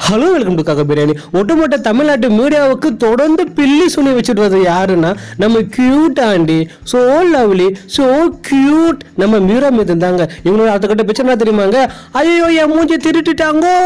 Hello welcome to காக்கா பிரியாணி ஒட்டுமொத்த தமிழ்நாட்டு மீடியாவுக்கு தொடர்ந்து பில்லி சுனி வச்சுட்டு வர்றது யாருன்னா நம்ம cute aunty so lovely so cute நம்ம மீரா மீது தாங்க இவங்களோட அடுத்த கட்ட பிரச்சனை தெரியுமாங்க ஐயோ என் மூஞ்சி திருட்டுட்டாங்கோ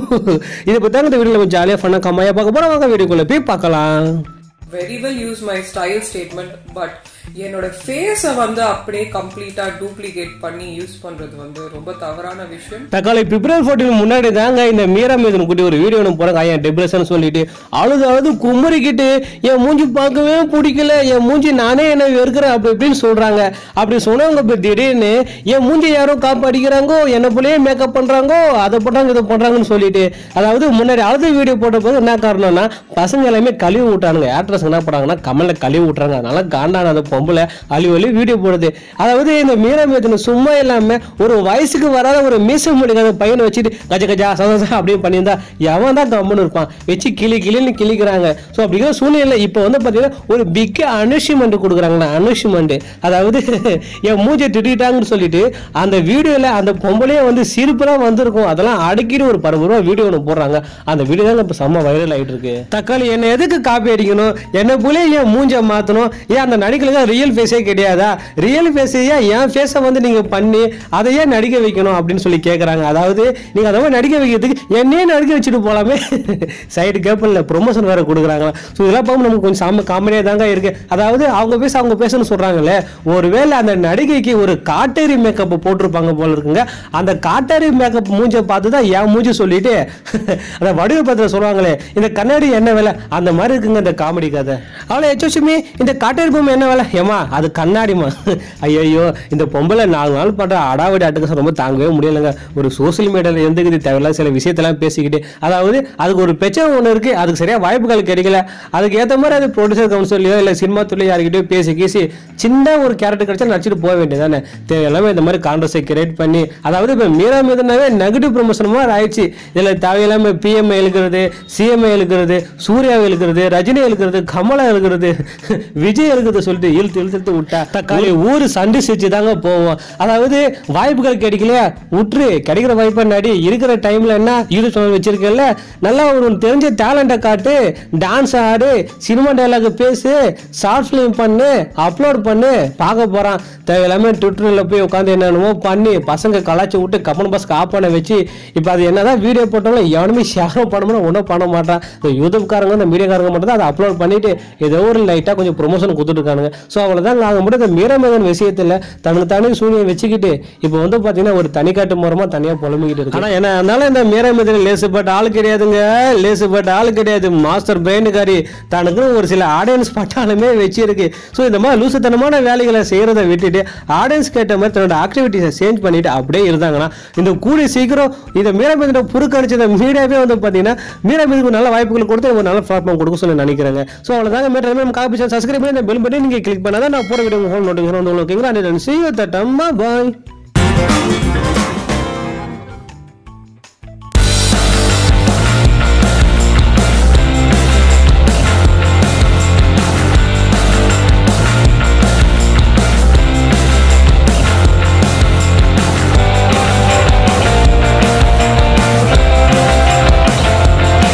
இதை பற்றி தாங்க இந்த வீடியோ நம்ம ஜாலியாக ஃபன்னாக கம்மாயாக பார்க்க போகிறோம் வாங்க வீடியோக்குள்ளே போய் பார்க்கலாம் very well use my style statement but என்னோட ஃபேஸை வந்து அப்படியே கம்ப்ளீட்டா டூப்ளிகேட் பண்ணி யூஸ் பண்றது வந்து ரொம்ப தவறான விஷயம் தக்காளி பிப்ரவரி ஃபோர்டீன் முன்னாடி தாங்க இந்த மீரா மீதன் குட்டி ஒரு வீடியோ ஒன்று போகிறாங்க என் டிப்ரெஷன் சொல்லிட்டு அழுது அழுது குமுறிக்கிட்டு என் மூஞ்சி பார்க்கவே பிடிக்கல என் மூஞ்சி நானே என்ன வெறுக்கிறேன் அப்படி இப்படின்னு சொல்கிறாங்க அப்படி சொன்னவங்க இப்போ திடீர்னு என் மூஞ்சி யாரோ காப்பு அடிக்கிறாங்கோ என்ன போலயே மேக்கப் பண்ணுறாங்கோ அதை பண்ணுறாங்க இதை பண்ணுறாங்கன்னு சொல்லிட்டு அதாவது முன்னாடி அழுது வீடியோ போட்ட போது என்ன காரணம்னா பசங்க எல்லாமே கழுவி விட்டானுங்க ஆக்ட்ரஸ் என்ன பண்ணுறாங்கன்னா கமலில் கழுவி விட்றாங்க அதனால காண்டான அந்த பொம்பளை அழி அழி வீடியோ போடுது அதாவது இந்த மீரா மேத்தனை சும்மா இல்லாம ஒரு வயசுக்கு வராத ஒரு மீச முடிக்காத பையனை வச்சுட்டு கஜ கஜா சதசா அப்படின்னு பண்ணியிருந்தா எவன் தான் கம்முன்னு இருப்பான் வச்சு கிளி கிளின்னு கிளிக்கிறாங்க ஸோ அப்படிங்கிற சூழ்நிலை இப்போ வந்து பார்த்தீங்கன்னா ஒரு பிக் அனுஷ்மெண்ட் கொடுக்குறாங்கண்ணா அனுஷ்மெண்ட் அதாவது என் மூஞ்சை திட்டாங்கன்னு சொல்லிட்டு அந்த வீடியோவில் அந்த பொம்பளையே வந்து சிரிப்புலாம் வந்திருக்கும் அதெல்லாம் அடக்கிட்டு ஒரு பரபரவா வீடியோ ஒன்று போடுறாங்க அந்த வீடியோ தான் இப்போ செம்ம வைரல் ஆகிட்டு இருக்கு தக்காளி என்ன எதுக்கு காப்பி அடிக்கணும் என்ன போல ஏன் மூஞ்ச மாற்றணும் ஏன் அந்த நடிகளுக்கு ரியல் ஃபேஸே கிடையாதா ரியல் ஃபேஸே ஏன் என் ஃபேஸை வந்து நீங்கள் பண்ணி அதை ஏன் நடிக்க வைக்கணும் அப்படின்னு சொல்லி கேட்குறாங்க அதாவது நீங்கள் அதை மாதிரி நடிக்க வைக்கிறதுக்கு என்னையே நடிக்க வச்சுட்டு போகலாமே சைடு கேப்பில் ப்ரொமோஷன் வேறு கொடுக்குறாங்களா ஸோ இதெல்லாம் பார்க்கும் நமக்கு கொஞ்சம் செம்ம காமெடியாக தாங்க இருக்கு அதாவது அவங்க பேச அவங்க பேசணும்னு சொல்கிறாங்களே ஒருவேளை அந்த நடிகைக்கு ஒரு காட்டேரி மேக்கப் போட்டிருப்பாங்க போல இருக்குங்க அந்த காட்டேரி மேக்கப் மூஞ்சை பார்த்து தான் என் மூஞ்சி சொல்லிட்டு அந்த வடிவ பத்திர சொல்லுவாங்களே இந்த கண்ணாடி என்ன வேலை அந்த மாதிரி இருக்குங்க இந்த காமெடி கதை அவ்வளோ எச்சோச்சுமி இந்த காட்டேரி பொம்மை என்ன வேலை ஏமா அது கண்ணாடிமா ஐயோ இந்த பொம்பளை நாலு நாள் பண்ற அடாவடி அட்டுக்க ரொம்ப தாங்கவே முடியலைங்க ஒரு சோசியல் மீடியாவில் இருந்துக்குது தேவையில்லாத சில விஷயத்தெல்லாம் பேசிக்கிட்டு அதாவது அதுக்கு ஒரு பிரச்சனை ஒன்று இருக்கு அதுக்கு சரியா வாய்ப்புகள் கிடைக்கல அதுக்கு ஏற்ற மாதிரி அது ப்ரொடியூசர் கவுன்சிலையோ இல்லை சினிமா துறையோ யார்கிட்டயோ பேசி கீசி சின்ன ஒரு கேரக்டர் கிடைச்சா நடிச்சுட்டு போக வேண்டியதானே தேவையில்லாம இந்த மாதிரி கான்ட்ரஸை கிரியேட் பண்ணி அதாவது இப்போ மீரா மீதுனாவே நெகட்டிவ் ப்ரொமோஷன் மாதிரி ஆயிடுச்சு இதில் தேவையில்லாம பிஎம்ஐ எழுக்கிறது சிஎம்ஐ எழுக்கிறது சூர்யா எழுக்கிறது ரஜினி எழுக்கிறது கமலா எழுக்கிறது விஜய் எழுக்கிறது சொல்லிட்டு இழுத்து இழுத்து இழுத்து விட்டா தக்காளி ஊர் சண்டை செஞ்சு தாங்க போவோம் அதாவது வாய்ப்புகள் கிடைக்கலையா விட்டுரு கிடைக்கிற வாய்ப்பை நடி இருக்கிற டைம்ல என்ன யூடியூப் சேனல் வச்சிருக்கல நல்லா ஒரு தெரிஞ்ச டேலண்ட்டை காட்டு டான்ஸ் ஆடு சினிமா டைலாக் பேசு ஷார்ட் ஃபிலிம் பண்ணு அப்லோட் பண்ணு பார்க்க போறான் தேவையில்லாம ட்விட்டரில் போய் உட்காந்து என்னென்னமோ பண்ணி பசங்க கலாச்சி விட்டு கப்பன் பஸ் ஆஃப் பண்ண வச்சு இப்போ அது என்னதான் வீடியோ போட்டாலும் எவனுமே ஷேரும் பண்ணணும் ஒன்றும் பண்ண மாட்டான் இந்த யூடியூப்காரங்க இந்த மீடியாக்காரங்க மட்டும் தான் அதை அப்லோட் பண்ணிட்டு ஏதோ ஒரு லைட்டாக கொஞ்சம் ப்ரொமோஷன் கொடுத்துருக்கானுங்க ஸோ அவ்வளோதான் நாங்கள் மட்டும் இந்த மீரமகன் விஷயத்தில் தனக்கு தானே சூனியை வச்சுக்கிட்டு இப்போ வந்து பார்த்தீங்கன்னா ஒரு தனிக்காட்டு மூலமாக தனியாக புலம்பிக்கிட்டு இருக்கு ஆனால் என்ன அதனால இந்த மீரமகன் லேசுப்பட்ட ஆள் கிடையாதுங்க லேசுப்பட்ட ஆள் கிடையாது மாஸ்டர் பிரெயினுக்காரி தனக்கு ஒரு சில ஆடியன்ஸ் பட்டாலுமே வச்சிருக்கு ஸோ இந்த மாதிரி லூசுத்தனமான வேலைகளை செய்கிறத விட்டுட்டு ஆடியன்ஸ் கேட்ட மாதிரி தன்னோட ஆக்டிவிட்டிஸை சேஞ்ச் பண்ணிட்டு அப்படியே இருந்தாங்கன்னா இந்த கூடிய சீக்கிரம் இந்த மீரமேந்திர புறக்கணிச்ச இந்த மீடியாவே வந்து பார்த்தீங்கன்னா மீரமேந்திற்கு நல்ல வாய்ப்புகள் கொடுத்து ஒரு நல்ல பிளாட்ஃபார்ம் கொடுக்க சொல்லி நினைக்கிறாங்க ஸோ அவ்வளோதாங்க மேட்டர் நம்ம காப்பி சப்ஸ்கிரைப் பண்ணி இந்த பெல் பண்ணி நீங்கள் கிளிக் பண்ணாதான் நான் போகிற வீடியோ ஃபோன் நோட்டிஃபிகேஷன் வந்து உங்களுக்கு ஓகேங்களா see you at the time. Bye bye